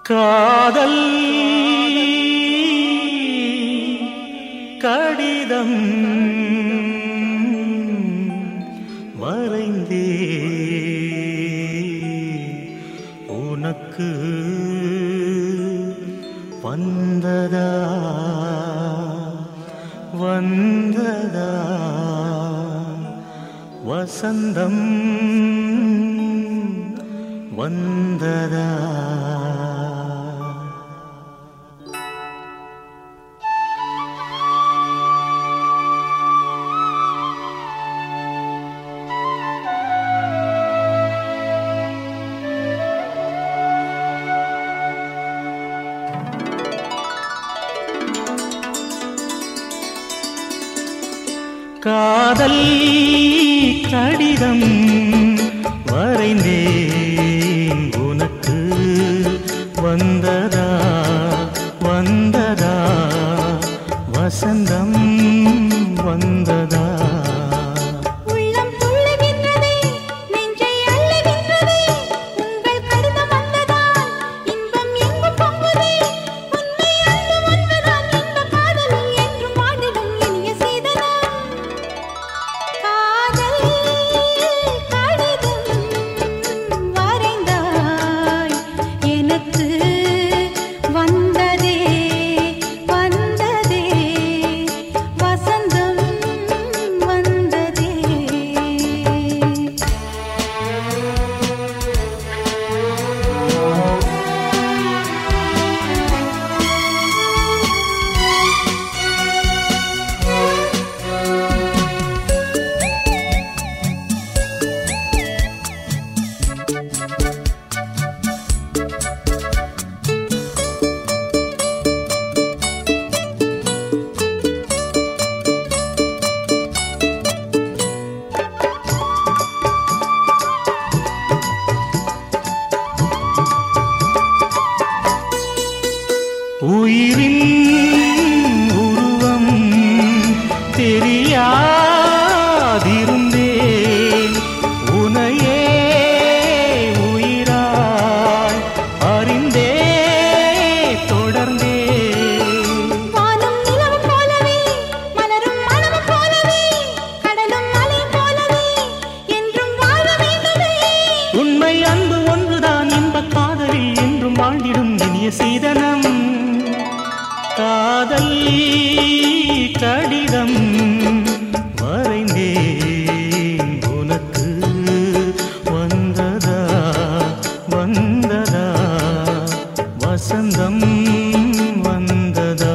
காதல் கடிதம் வரைந்தே உனக்கு வந்ததா வந்ததா வசந்தம் வந்ததா காதல் கடிதம் வரைந்தேன் உனக்கு வந்ததா வந்ததா வசந்தம் வந்ததா உள்ளம் துள்ளுகின்றதே நெஞ்சை அள்ளுகின்றதே உங்கள் கடிதம் வந்ததால் இன்பம் எங்கு பொங்குதே உண்மை அன்பு வந்ததால் இந்த காதலில் என்றும் வாடிடும் இனிய சீதனம் காதல் கடிதம் வரைந்தாய் எனக்கு வந்ததே வந்ததே வசந்தம் வந்ததே உயிரின் உருவம் தெரியாதிருந்தேன் உனையே உயிராய் அறிந்தே தொடர்ந்தே வானும் நிலவும் போலவே மலரும் மனமும் போலவே கடலும் மலை போலவே என்றும் வாழ வேண்டுமே உண்மை அன்பு ஒன்றுதான் இன்ப காதலில் என்றும் வாழ்ந்திடும் இனிய சீதனம் காதல் கடிதம் வரைந்தேன் உனக்கு வந்ததா வந்ததா வசந்தம் வந்ததா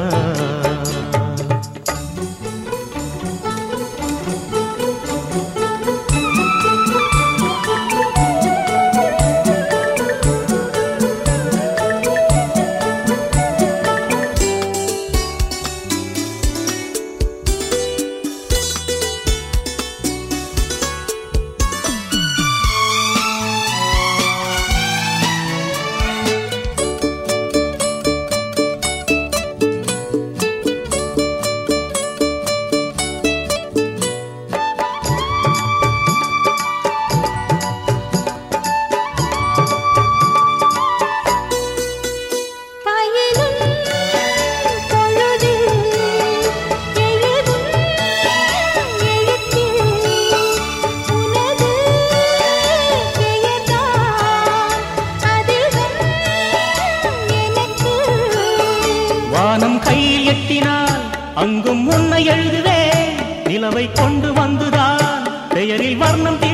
பயிலும் பொழுதில் எழுதும் எழுத்தில் உனது பெயர்தான் அதிகம் எனக்கு வானம் கையில் எட்டினால் அங்கும் உன்னை எழுதுவேன் நிலவை கொண்டு வந்துதான் பெயரில் வர்ணம் தீ